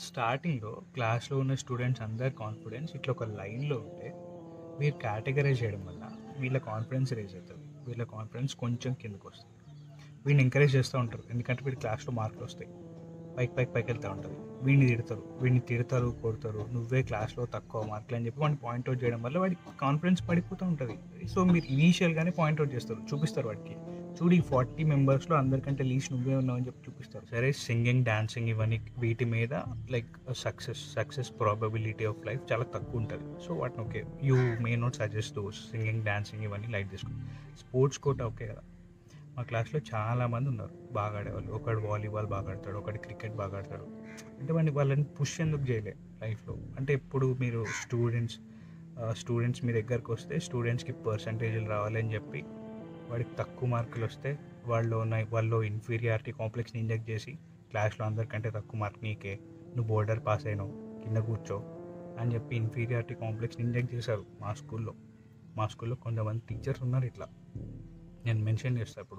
స్టార్టింగ్‌లో క్లాస్‌లో ఉన్న స్టూడెంట్స్ అందరి కాన్ఫిడెన్స్ ఇట్లా ఒక లైన్‌లో ఉంటే, మీరు కేటగరైజ్ చేయడం వల్ల వీళ్ళ కాన్ఫిడెన్స్ రైజ్ అవుతది. వీళ్ళ కాన్ఫిడెన్స్ కొంచెం కిందకొస్తది. వీడిని ఎంకరేజ్ చేస్తా ఉంటారు. ఎందుకంటే వీడికి క్లాస్‌లో మార్కులొస్తాయి. పైకి, పైకి, పైకెళ్తా ఉంటది. వీడిని తిడతారు. వీడిని తిడతారు, కొడతారు. నువ్వే క్లాస్‌లో తక్కువ మార్కులు అని చెప్పి వాడిని పాయింట్ ఔట్ చేయడం వల్ల వాడికి కాన్ఫిడెన్స్ పడిపోతూ ఉంటది. సో, మీరు ఇనీషియల్‌గానే పాయింట్ ఔట్ చేస్తారు. చూపిస్తారు వాడికి. చూడు ఈ 40 మెంబర్స్‌లో అందరికంటే లీస్ట్ నువ్వే ఉన్నావు అని చెప్పి చూపిస్తారు. సరే సింగింగ్, డాన్సింగ్ ఇవన్నీ వీటి మీద like success, success probability of life చాలా తక్కువుంటది. సో, వాటిని okay. You may not suggest those singing, dancing ఇవన్నీ లైట్ తీసుకో. స్పోర్ట్స్ కోటా ఓకే కదా! మా క్లాస్‌లో చాలామంది ఉన్నారు బాగా ఆడేవాళ్ళు. ఒకడు వాలీబాల్ బాగా ఆడతాడు. ఒకడు క్రికెట్ బాగా ఆడతాడు. అంటే వాడిని వాళ్ళని పుష్ ఎందుకు చేయలే లైఫ్‌లో? అంటే ఎప్పుడు మీరు స్టూడెంట్స్ ఆహ్, స్టూడెంట్స్ మీ దగ్గరకొస్తే స్టూడెంట్స్‌కి పర్సెంటేజ్‌లు రావాలి అని చెప్పి వాడికి తక్కువ మార్కులొస్తే వాళ్ళలో ఉన్న వాళ్ళలో ఇన్ఫీరియారిటీ కాంప్లెక్స్‌ని ఇంజెక్ట్ చేసి క్లాస్‌లో అందరికంటే తక్కువ మార్క్ నీకే. నువ్వు బోర్డర్ పాస్ అయినావు. కింద కూర్చో అని చెప్పి ఇన్ఫీరియారిటీ కాంప్లెక్స్‌ని ఇంజెక్ట్ చేశారు మా స్కూల్‌లో. మా స్కూల్‌లో కొంతమంది టీచర్స్ ఉన్నారు ఇట్లా. నేను మెన్షన్ చేస్తా ఇప్పుడు.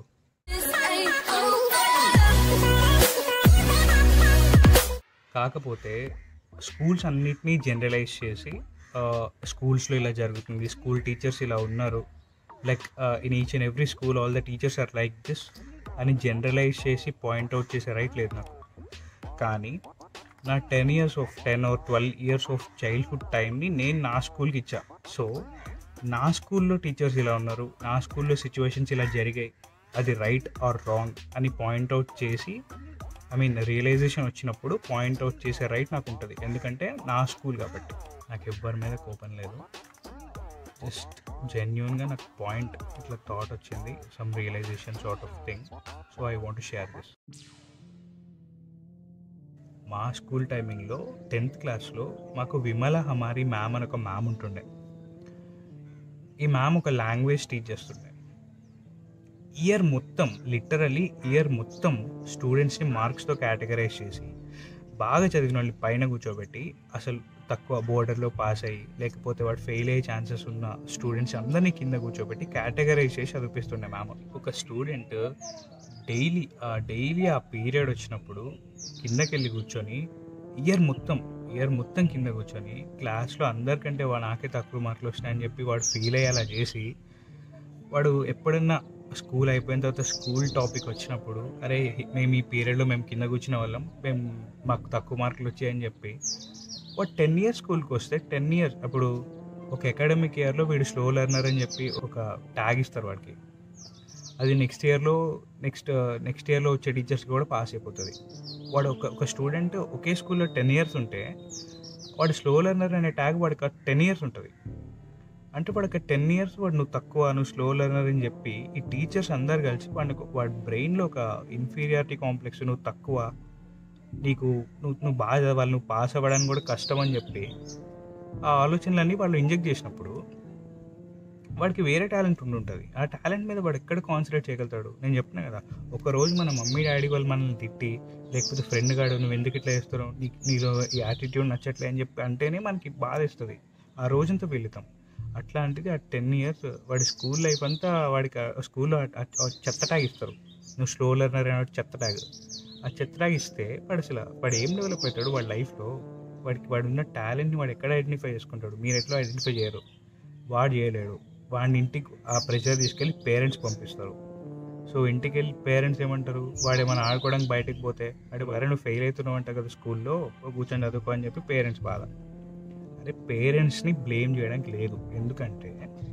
కాకపోతే స్కూల్స్ అన్నిటిని జనరలైజ్ చేసి ఆహ్, స్కూల్స్‌లో ఇలా జరుగుతుంది. స్కూల్ టీచర్స్ ఇలా ఉన్నారు. Like ah, in each and every school all the teachers are like this అని జనరలైజ్ చేసి పాయింట్ ఔట్ చేసే రైట్ లేదు నాకు. కానీ నా 10 years of 10 or 12 years of childhood టైమ్‌ని నేను నా స్కూల్‌కి ఇచ్చా. సో, నా స్కూల్‌లో టీచర్స్ ఇలా ఉన్నారు. నా స్కూల్‌లో సిట్యుయేషన్స్ ఇలా జరిగాయి. అది రైట్ ఆర్ రాంగ్ అని పాయింట్ ఔట్ చేసి ఐ మీన్ రియలైజేషన్ వచ్చినప్పుడు పాయింట్ ఔట్ చేసే రైట్ నాకుంటది. ఎందుకంటే నా స్కూల్ కాబట్టి. నాకు ఎవ్వరి మీద కోపం లేదు. జస్ట్ జెన్యూన్‌గా నాకు పాయింట్ ఇట్లా థాట్ వచ్చింది. Some realisation sort of thing. So, I want to share this. మా స్కూల్ టైమింగ్‌లో 10థ్ క్లాస్‌లో మాకు విమల హమారి మ్యామ్ అని ఒక మ్యామ్ ఉంటుండే. ఈ మ్యామ్ ఒక లాంగ్వేజ్ టీచ్ చేస్తుండే. ఇయర్ మొత్తం లిటరల్లీ ఇయర్ మొత్తం స్టూడెంట్స్‌ని మార్క్స్‌తో కేటగరైజ్ చేసి, బాగా చదివినోళ్ళని పైన కూర్చోబెట్టి, అసలు తక్కువ బోర్డర్‌లో పాస్ అయ్యి, లేకపోతే వాడు ఫెయిల్ అయ్యే ఛాన్సెస్ ఉన్న స్టూడెంట్స్ అందరిని కింద కూర్చోబెట్టి కేటగరైజ్ చేసి చదివిపిస్తుండే మ్యామ్. ఒక స్టూడెంట్ డైలీ ఆహ్, డైలీ ఆ పీరియడ్ వచ్చినప్పుడు కిందకెళ్ళి కూర్చొని ఇయర్ మొత్తం, ఇయర్ మొత్తం కింద కూర్చొని క్లాస్‌లో అందరికంటే వా నాకే తక్కువ మార్కులు వచ్చినాయని చెప్పి వాడు ఫీల్ అయ్యేలా చేసి, వాడు ఎప్పుడన్నా స్కూల్ అయిపోయిన తర్వాత స్కూల్ టాపిక్ వచ్చినప్పుడు, అరే! మేము ఈ పీరియడ్‌లో మేము కింద కూర్చునే వాళ్ళం. మేము మాకు తక్కువ మార్కులు వచ్చాయని చెప్పి, వాడు 10 ఇయర్స్ స్కూల్‌కొస్తే 10 ఇయర్స్ అప్పుడు ఒక అకాడమిక్ ఇయర్‌లో వీడు స్లో లెర్నర్ అని చెప్పి ఒక ట్యాగ్ ఇస్తారు వాడికి. అది నెక్స్ట్ ఇయర్‌లో నెక్స్ట్ నెక్స్ట్ ఇయర్‌లో వచ్చే టీచర్స్‌కి కూడా పాస్ అయిపోతది. వాడు ఒక ఒక స్టూడెంట్ ఒకే స్కూల్‌లో 10 ఇయర్స్ ఉంటే, వాడు స్లో లెర్నర్ అనే ట్యాగ్ వాడికి 10 ఇయర్స్ ఉంటది. అంటే వాడికి 10 ఇయర్స్ వాడు నువ్వు తక్కువ, నువ్వు స్లో లెర్నర్ అని చెప్పి, ఈ టీచర్స్ అందరూ కలిసి వాడిని వాడి బ్రెయిన్‌లో ఒక ఇన్ఫీరియారిటీ కాంప్లెక్స్ నువ్వు తక్కువ, నీకు నువ్వు నువ్వు బాగా చదవాలి, నువ్వు పాస్ అవ్వడానికి కూడా కష్టం అని చెప్పి, ఆ ఆలోచనలన్నీ వాళ్ళు ఇంజెక్ట్ చేసినప్పుడు, వాడికి వేరే టాలెంట్ ఉండుంటది. ఆ టాలెంట్ మీద వాడు ఎక్కడ కాన్సంట్రేట్ చేయగలుగుతాడు? నేను చెప్పినా కదా! ఒకరోజు మన మమ్మీ, డ్యాడీ వాళ్ళు మనల్ని తిట్టి, లేకపోతే ఫ్రెండ్ గాడు నువ్వు ఎందుకు ఇట్లా చేస్తున్నావు? నీకు నీలో ఈ యాటిట్యూడ్ నచ్చట్లే అని చెప్పి అంటేనే మనకి బాధేస్తది. ఆ రోజంతా వెళుతాం. అట్లాంటిది ఆ 10 ఇయర్స్ వాడి స్కూల్ లైఫ్ అంతా వాడికి ఆ స్కూల్‌లో ఆహ్, ఆహ్, చెత్త ట్యాగ్ ఇస్తారు. నువ్వు స్లో లెర్నర్ అనే చెత్త ట్యాగ్. ఆ చెత్త ట్యాగ్ ఇస్తే వాడు అసల వాడు ఏం డెవలప్ అవుతాడు వాడి లైఫ్‌లో? వాడికి వాడున్న టాలెంట్‌ని వాడు ఎక్కడ ఐడెంటిఫై చేసుకుంటాడు? మీరు ఎట్లా ఐడెంటిఫై చేయరు. వాడు చేయలేడు. వాడిని ఇంటికి ఆ ప్రెషర్ తీసుకెళ్ళి పేరెంట్స్ పంపిస్తారు. సో, ఇంటికెళ్ళి పేరెంట్స్ ఏమంటారు? వాడేమన్నా ఆడుకోవడానికి బయటకి పోతే, వాడు అరే! నువ్వు ఫెయిల్ అవుతున్నావంట కదా స్కూల్‌లో, కూర్చొని చదువుకో అని చెప్పి పేరెంట్స్ బాధ. అరే! పేరెంట్స్‌ని బ్లేమ్ చేయడానికి లేదు. ఎందుకంటే,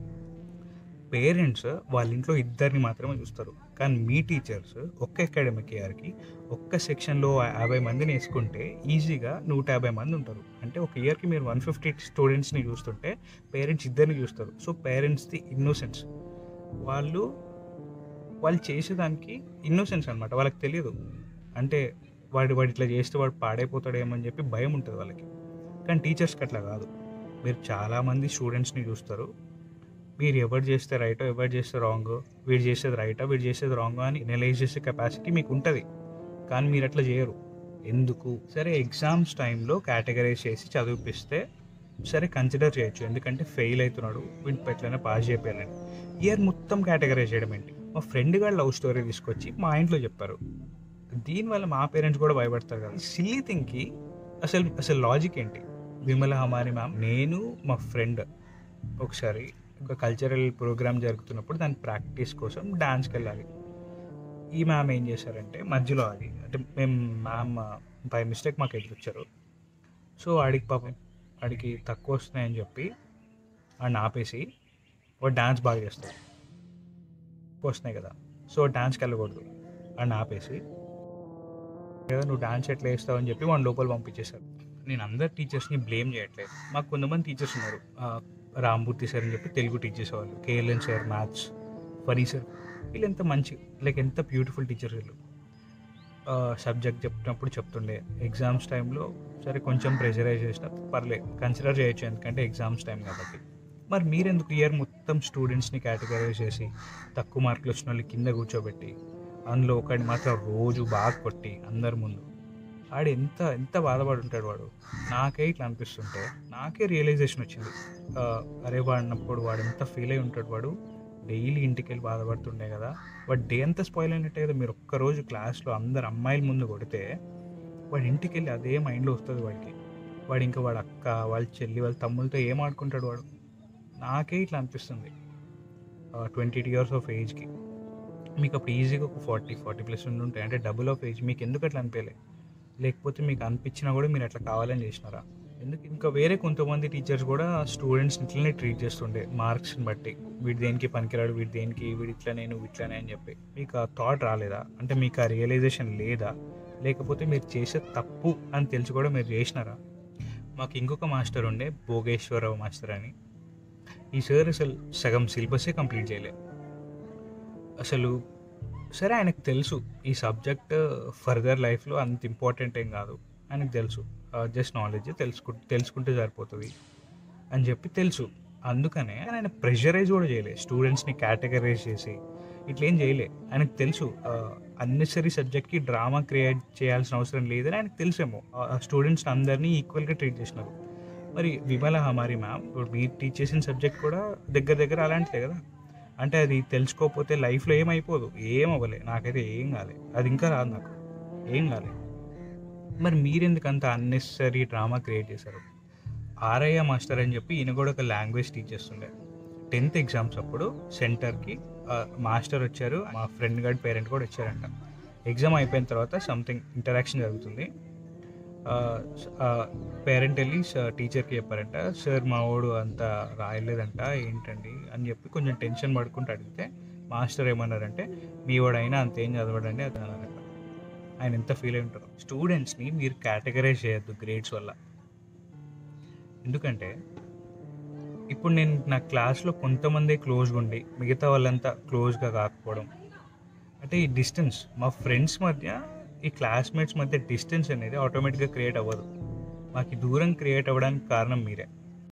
పేరెంట్స్ వాళ్ళ ఇంట్లో ఇద్దరిని మాత్రమే చూస్తారు. కానీ మీ టీచర్స్ ఒక్క అకాడమిక్ ఇయర్‌కి ఒక్క సెక్షన్‌లో 50 మందిని ఏసుకుంటే ఈజీగా 150 మంది ఉంటారు. అంటే ఒక ఇయర్‌కి మీరు 150 స్టూడెంట్స్‌ని చూస్తుంటే, పేరెంట్స్ ఇద్దరిని చూస్తారు. సో, పేరెంట్స్‌ది ఇన్నోసెన్స్. వాళ్ళు, వాళ్ళు చేసేదానికి ఇన్నోసెన్స్ అనమాట. వాళ్ళకి తెలీదు. అంటే వాడు వాడు ఇట్లా చేస్తే వాడు పాడైపోతాడేమో అని చెప్పి భయం ఉంటది వాళ్ళకి. కానీ టీచర్స్‌కి అట్లా కాదు. మీరు చాలామంది స్టూడెంట్స్‌ని చూస్తారు. మీరు ఎవరు చేస్తే రైటో, ఎవరు చేస్తే రాంగో, వీడు చేసేది రైటా, వీడు చేసేది రాంగా అని అనలైజ్ చేసే కెపాసిటీ మీకుంటది. కానీ మీరు అట్లా చేయరు. ఎందుకు? సరే ఎగ్జామ్స్ టైమ్‌లో కేటగరైజ్ చేసి చదివిపిస్తే, సరే కన్సిడర్ చేయొచ్చు. ఎందుకంటే ఫెయిల్ అయితున్నాడు. వీడిని ఎట్లైనా పాస్ చేపియాలని. ఇయర్ మొత్తం కేటగరైజ్ చేయడం ఏంటి? మా ఫ్రెండ్ గాడి లవ్ స్టోరీ తీసుకొచ్చి మా ఇంట్లో చెప్పారు. దీనివల్ల మా పేరెంట్స్ కూడా భయపడతారు కదా! సిల్లీ థింగ్‌కి అసలు అసలు లాజిక్ ఏంటి విమల హమారి మ్యామ్ నేను మా ఫ్రెండ్ ఒకసారి ఒక కల్చరల్ ప్రోగ్రామ్ జరుగుతున్నప్పుడు దాని ప్రాక్టీస్ కోసం డాన్స్కి వెళ్ళాలి ఈ మ్యామ్ ఏం చేశారంటే మధ్యలో అది అంటే మేము మ్యామ్ బై మిస్టేక్ మాకు ఎదురొచ్చారు సో ఆడికి పాపం ఆడికి తక్కువ వస్తున్నాయని చెప్పి ఆడిని ఆపేసి వాడు డాన్స్ బాగా చేస్తాడు ఎక్కువ వస్తున్నాయి కదా సో డాన్స్కి వెళ్ళకూడదు ఆడిని ఆపేసి కదా నువ్వు డాన్స్ ఎట్లా వేస్తావు అని చెప్పి వాడిని లోపల పంపించేశారు నేను అందరు టీచర్స్ని బ్లేమ్ చేయట్లేదు మాకు కొంతమంది టీచర్స్ ఉన్నారు ఆ, రామ్మూర్తి సార్ అని చెప్పి తెలుగు టీచర్స్ వాళ్ళు KLN sir maths Phani sir వీళ్ళు ఎంత మంచి లైక్ ఎంత బ్యూటిఫుల్ టీచర్ వీళ్ళు సబ్జెక్ట్ చెప్పినప్పుడు చెప్తుండే ఎగ్జామ్స్ టైంలో సరే కొంచెం ప్రెషరైజ్ చేసిన పర్లేదు కన్సిడర్ చేయొచ్చు ఎందుకంటే ఎగ్జామ్స్ టైం కాబట్టి మరి మీరెందుకు ఇయర్ మొత్తం స్టూడెంట్స్ని కేటగరైజ్ చేసి తక్కువ మార్కులు వచ్చిన వాళ్ళు కింద కూర్చోబెట్టి అందులో ఒకటి మాత్రం రోజు బాగా కొట్టి అందరి ముందు ఆడు ఎంత ఎంత బాధపడి ఉంటాడు వాడు నాకే ఇట్లా అనిపిస్తుంటే నాకే రియలైజేషన్ వచ్చింది ఆ, అరే వాడినప్పుడు వాడు ఎంత ఫీల్ అయి ఉంటాడు వాడు డైలీ ఇంటికి వెళ్ళి బాధపడుతుండే కదా వాడు డే అంతా స్పాయిల్ అయినట్టే కదా మీరు ఒక్కరోజు క్లాస్లో అందరు అమ్మాయిల ముందు కొడితే వాడు ఇంటికి వెళ్ళి అదే మైండ్లో వస్తుంది వాడికి వాడు ఇంకా వాడు అక్క వాళ్ళ చెల్లి వాళ్ళ తమ్ములతో ఏం ఆడుకుంటాడు వాడు నాకే ఇట్లా అనిపిస్తుంది ట్వంటీ ఇయర్స్ ఆఫ్ ఏజ్కి మీకు అప్పుడు ఈజీగా ఒక ఫార్టీ ఫార్టీ ప్లస్ ఉండి ఉంటాయి అంటే డబుల్ ఆఫ్ ఏజ్ మీకు ఎందుకు అట్లా అనిపించలే లేకపోతే మీకు అనిపించినా కూడా మీరు అట్లా కావాలని చేసినారా ఎందుకు ఇంకా వేరే కొంతమంది టీచర్స్ కూడా స్టూడెంట్స్ ఇట్లనే ట్రీట్ చేస్తుండే మార్క్స్ని బట్టి వీడు దేనికి పనికిరాడు వీడు దేనికి వీడు ఇట్లనే నువ్వు ఇట్లనే అని చెప్పి మీకు ఆ థాట్ రాలేదా అంటే మీకు ఆ రియలైజేషన్ లేదా లేకపోతే మీరు చేసే తప్పు అని తెలిసి కూడా మీరు చేసినారా మాకు ఇంకొక మాస్టర్ ఉండే భోగేశ్వరరావు మాస్టర్ అని ఈ సార్ అసలు సగం సిలబసే కంప్లీట్ చేయలే అసలు సరే ఆయనకు తెలుసు ఈ సబ్జెక్ట్ ఫర్దర్ లైఫ్లో అంత ఇంపార్టెంట్ ఏం కాదు ఆయనకు తెలుసు జస్ట్ నాలెడ్జ్ తెలుసుకు తెలుసుకుంటే సరిపోతుంది అని చెప్పి తెలుసు అందుకనే ఆయన ప్రెషరైజ్ కూడా చేయలేదు స్టూడెంట్స్ని కేటగరైజ్ చేసి ఇట్లా ఏం చేయలే ఆయనకు తెలుసు అన్నెసరీ సబ్జెక్ట్కి డ్రామా క్రియేట్ చేయాల్సిన అవసరం లేదని ఆయనకు తెలుసేమో స్టూడెంట్స్ అందరినీ ఈక్వల్గా ట్రీట్ చేసినారు మరి విమల హమారి మ్యామ్ ఇప్పుడు మీరు టీచ్ చేసిన సబ్జెక్ట్ కూడా దగ్గర దగ్గర అలాంటిదే కదా అంటే అది తెలుసుకోకపోతే లైఫ్లో ఏమైపోదు ఏం అవ్వలే నాకైతే ఏం కాలే అది ఇంకా రాదు నాకు ఏం కాలే మరి మీరెందుకు అంత అన్నెసరీ డ్రామా క్రియేట్ చేశారు ఆర్ఐఏ మాస్టర్ అని చెప్పి ఈయన కూడా ఒక లాంగ్వేజ్ టీచ్ చేస్తుండే టెన్త్ ఎగ్జామ్స్ అప్పుడు సెంటర్కి మాస్టర్ వచ్చారు మా ఫ్రెండ్ గారి పేరెంట్ కూడా వచ్చారంట ఎగ్జామ్ అయిపోయిన తర్వాత సంథింగ్ ఇంటరాక్షన్ జరుగుతుంది పేరెంట్ వెళ్ళి టీచర్కి చెప్పారంట సార్ మా వాడు అంత రాయలేదంట ఏంటండి అని చెప్పి కొంచెం టెన్షన్ పడుకుంటూ అడిగితే మాస్టర్ ఏమన్నారంటే మీ వాడైనా అంతేం చదవడండి అది అన్నారంట ఆయన ఎంత ఫీల్ అయి ఉంటారు స్టూడెంట్స్ని మీరు కేటగరైజ్ చేయొద్దు గ్రేడ్స్ వల్ల ఎందుకంటే ఇప్పుడు నేను నా క్లాస్లో కొంతమంది క్లోజ్గా ఉండి మిగతా వాళ్ళంతా క్లోజ్గా కాకపోవడం అంటే ఈ డిస్టెన్స్ మా ఫ్రెండ్స్ మధ్య ఈ క్లాస్మేట్స్ మధ్య డిస్టెన్స్ అనేది ఆటోమేటిక్గా క్రియేట్ అవ్వదు మాకు ఈ దూరం క్రియేట్ అవ్వడానికి కారణం మీరే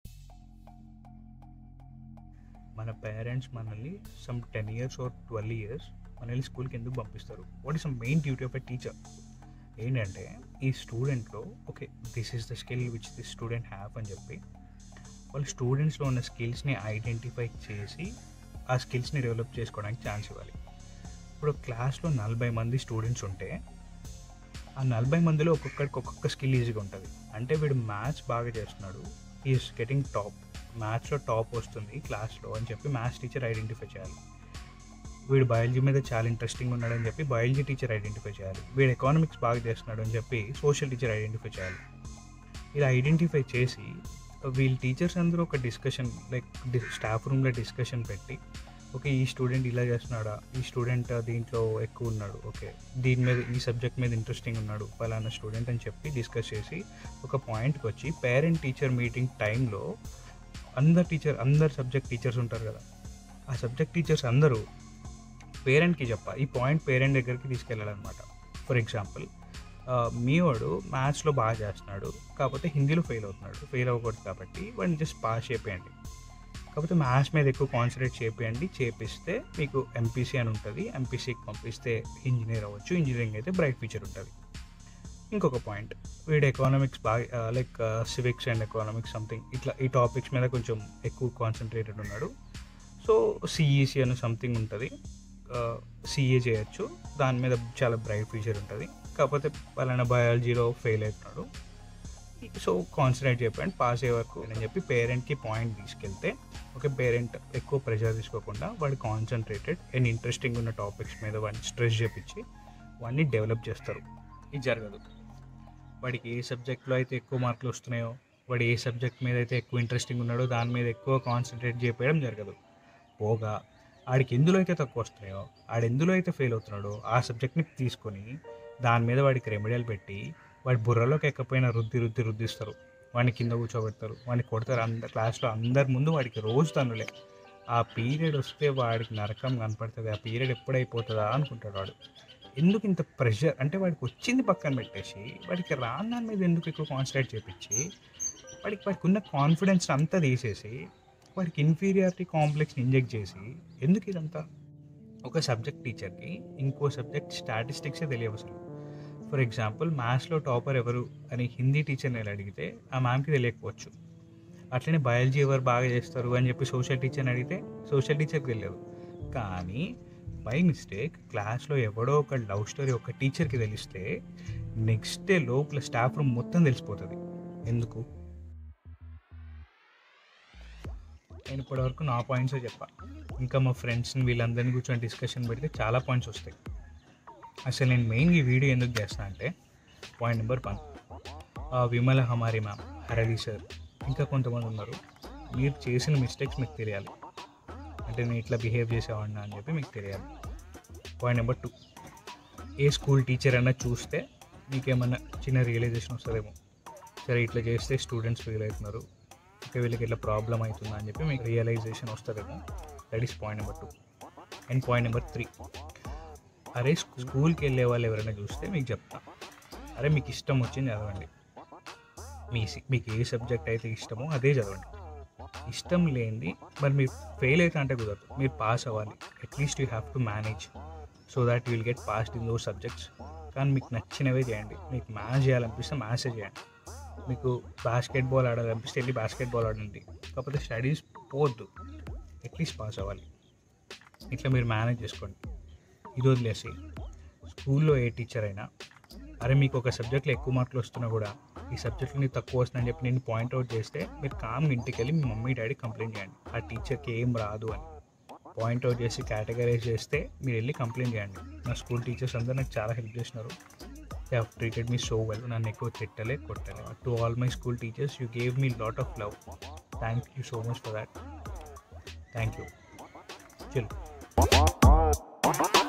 మన పేరెంట్స్ మనల్ని some ten years or twelve years మనల్ని స్కూల్కి ఎందుకు పంపిస్తారు what is the main duty of a teacher ఏంటంటే ఈ స్టూడెంట్లో okay this is the skill which this student have అని చెప్పి వాళ్ళు స్టూడెంట్స్లో ఉన్న స్కిల్స్ని ఐడెంటిఫై చేసి ఆ స్కిల్స్ని డెవలప్ చేసుకోవడానికి ఛాన్స్ ఇవ్వాలి ఇప్పుడు క్లాస్లో నలభై మంది స్టూడెంట్స్ ఉంటే ఆ నలభై మందిలో ఒక్కొక్కడికి ఒక్కొక్క స్కిల్ ఈజీగా ఉంటుంది అంటే వీడు మ్యాథ్స్ బాగా చేస్తున్నాడు ఈస్ గెటింగ్ టాప్ మ్యాథ్స్లో టాప్ వస్తుంది క్లాస్లో అని చెప్పి మ్యాథ్స్ టీచర్ ఐడెంటిఫై చేయాలి వీడు బయాలజీ మీద చాలా ఇంట్రెస్టింగ్ ఉన్నాడని చెప్పి బయాలజీ టీచర్ ఐడెంటిఫై చేయాలి వీడు ఎకనామిక్స్ బాగా చేస్తున్నాడు అని చెప్పి సోషల్ టీచర్ ఐడెంటిఫై చేయాలి ఇలా ఐడెంటిఫై చేసి వీళ్ళ టీచర్స్ అందరూ ఒక డిస్కషన్ లైక్ స్టాఫ్ రూమ్లో డిస్కషన్ పెట్టి ఓకే ఈ స్టూడెంట్ ఇలా చేస్తున్నాడా ఈ స్టూడెంట్ దీంట్లో ఎక్కువ ఉన్నాడు ఓకే దీని మీద ఈ సబ్జెక్ట్ మీద ఇంట్రెస్టింగ్ ఉన్నాడు ఫలానా స్టూడెంట్ అని చెప్పి డిస్కస్ చేసి ఒక పాయింట్కి వచ్చి పేరెంట్ టీచర్ మీటింగ్ టైంలో అందరు టీచర్ అందరు సబ్జెక్ట్ టీచర్స్ ఉంటారు కదా ఆ సబ్జెక్ట్ టీచర్స్ అందరూ పేరెంట్కి చెప్ప ఈ పాయింట్ పేరెంట్ దగ్గరికి తీసుకెళ్ళాలన్నమాట ఫర్ ఎగ్జాంపుల్ మీ వాడు మ్యాథ్స్లో బాగా చేస్తున్నాడు కాకపోతే హిందీలో ఫెయిల్ అవుతున్నాడు ఫెయిల్ అవ్వకూడదు కాబట్టి వాడిని జస్ట్ పాస్ చేపేయండి కాకపోతే మ్యాథ్స్ మీద ఎక్కువ కాన్సన్ట్రేట్ చేపియండి చేపిస్తే మీకు ఎంపీసీ అని ఉంటుంది ఎంపీసీకి పంపిస్తే ఇంజనీర్ అవ్వచ్చు ఇంజనీరింగ్ అయితే బ్రైట్ ఫ్యూచర్ ఉంటుంది ఇంకొక పాయింట్ వీడు ఎకనామిక్స్ బాగా like civics and economics something ఇట్లా ఈ టాపిక్స్ మీద కొంచెం ఎక్కువ కాన్సన్ట్రేటెడ్ ఉన్నాడు సో సిఈసి అని సంథింగ్ ఉంటుంది సిఏ చేయొచ్చు దాని మీద చాలా బ్రైట్ ఫ్యూచర్ ఉంటుంది కాకపోతే పలానా బయాలజీలో ఫెయిల్ అవుతున్నాడు సో కాన్సన్ట్రేట్ చెప్పండి పాస్ అయ్యే వరకు అని చెప్పి పేరెంట్కి పాయింట్ తీసుకెళ్తే ఒక పేరెంట్ ఎక్కువ ప్రెషర్ తీసుకోకుండా వాడు కాన్సన్ట్రేటెడ్ అండ్ ఇంట్రెస్టింగ్ ఉన్న టాపిక్స్ మీద వాడిని స్ట్రెస్ చేపించి వాడిని డెవలప్ చేస్తారు ఇది జరగదు వాడికి ఏ సబ్జెక్ట్లో అయితే ఎక్కువ మార్కులు వస్తున్నాయో వాడు ఏ సబ్జెక్ట్ మీద అయితే ఎక్కువ ఇంట్రెస్టింగ్ ఉన్నాడో దాని మీద ఎక్కువ కాన్సన్ట్రేట్ చేయడం జరగదు పోగా ఆడికి ఎందులో అయితే తక్కువ వస్తున్నాయో ఆడు ఎందులో అయితే ఫెయిల్ అవుతున్నాడో ఆ సబ్జెక్ట్ని తీసుకొని దాని మీద వాడికి రెమెడియల్ పెట్టి వాడి బుర్రలోకి ఎక్కపోయినా రుద్ది రుద్ది రుద్దిస్తారు వాడిని కింద కూర్చోబెడతారు వాడిని కొడతారు అందరు క్లాస్లో అందరి ముందు వాడికి రోజు తనులే ఆ పీరియడ్ వస్తే వాడికి నరకం కనపడుతుంది ఆ పీరియడ్ ఎప్పుడైపోతుందా అనుకుంటాడు వాడు ఎందుకు ఇంత ప్రెషర్ అంటే వాడికి వచ్చింది పక్కన పెట్టేసి వాడికి రాని దాని మీద ఎందుకు ఎక్కువ కాన్సన్ట్రేట్ చేపించి వాడికి వాడికి ఉన్న కాన్ఫిడెన్స్ అంతా తీసేసి వాడికి ఇన్ఫీరియారిటీ కాంప్లెక్స్ని ఇంజెక్ట్ చేసి ఎందుకు ఇదంతా ఒక సబ్జెక్ట్ టీచర్కి ఇంకో సబ్జెక్ట్ స్టాటిస్టిక్సే తెలియవు అసలు ఫర్ ఎగ్జాంపుల్ మ్యాథ్స్లో టాపర్ ఎవరు అని హిందీ టీచర్ని ఎలా అడిగితే ఆ మ్యామ్కి తెలియకపోవచ్చు అట్లనే బయాలజీ ఎవరు బాగా చేస్తారు అని చెప్పి సోషల్ టీచర్ని అడిగితే సోషల్ టీచర్కి తెలియదు కానీ బై మిస్టేక్ క్లాస్లో ఎవడో ఒక లవ్ స్టోరీ ఒక టీచర్కి తెలిస్తే నెక్స్ట్ డే లోపల స్టాఫ్ రూమ్ మొత్తం తెలిసిపోతుంది ఎందుకు నేను ఇప్పటివరకు నా పాయింట్సే చెప్పా ఇంకా మా ఫ్రెండ్స్ని వీళ్ళందరినీ కూర్చొని డిస్కషన్ పెడితే చాలా పాయింట్స్ వస్తాయి అసలు నేను మెయిన్ ఈ వీడియో ఎందుకు చేస్తున్నా అంటే పాయింట్ నెంబర్ వన్ విమల హమారి మ్యామ్ హరళి సార్ ఇంకా కొంతమంది ఉన్నారు మీరు చేసిన మిస్టేక్స్ మీకు తెలియాలి అంటే నేను ఇట్లా బిహేవ్ చేసేవాడినా అని చెప్పి మీకు తెలియాలి పాయింట్ నెంబర్ టూ ఏ స్కూల్ టీచర్ అన్నా చూస్తే మీకేమన్నా చిన్న రియలైజేషన్ వస్తుందేమో సరే ఇట్లా చేస్తే స్టూడెంట్స్ ఫెయిల్ అవుతున్నారు ఇంకా వీళ్ళకి ఇట్లా ప్రాబ్లం అవుతుందా అని చెప్పి మీకు రియలైజేషన్ వస్తుందేమో that is point number two and point number three అరే స్కూల్కి వెళ్ళే వాళ్ళు ఎవరైనా చూస్తే మీకు చెప్తా అరే మీకు ఇష్టం వచ్చింది చదవండి మీ సి- మీకు ఏ సబ్జెక్ట్ అయితే ఇష్టమో అదే చదవండి ఇష్టం లేనిది మరి మీరు ఫెయిల్ అయితే అంటే కుదరదు మీరు పాస్ అవ్వాలి at least you have to manage so that you will get passed in those subjects కానీ మీకు నచ్చినవే చేయండి మీకు మ్యాథ్స్ చేయాలనిపిస్తే మ్యాథ్స్ చేయండి మీకు బాస్కెట్ బాల్ ఆడాలనిపిస్తే వెళ్ళి బాస్కెట్ బాల్ ఆడండి కాకపోతే స్టడీస్ పోవద్దు అట్లీస్ట్ పాస్ అవ్వాలి ఇట్లా మీరు మేనేజ్ చేసుకోండి ఇది వదిలేసి స్కూల్లో ఏ టీచర్ అయినా అరే మీకు ఒక సబ్జెక్ట్లో ఎక్కువ మార్కులు వస్తున్నా కూడా ఈ సబ్జెక్ట్లో నీకు తక్కువ వస్తుందని చెప్పి నేను పాయింట్అవుట్ చేస్తే మీరు కామ్గా ఇంటికి వెళ్ళి మీ మమ్మీ డాడీ కంప్లైంట్ చేయండి ఆ టీచర్కి ఏం రాదు అని పాయింట్అవుట్ చేసి కేటగరైజ్ చేస్తే మీరు వెళ్ళి కంప్లైంట్ చేయండి నా స్కూల్ టీచర్స్ అందరూ నాకు చాలా హెల్ప్ చేసినారు they have treated me so well నన్ను ఎక్కువ తిట్టలే కొట్టలే to all my school teachers you gave me lot of love thank you so much for that thank you చలో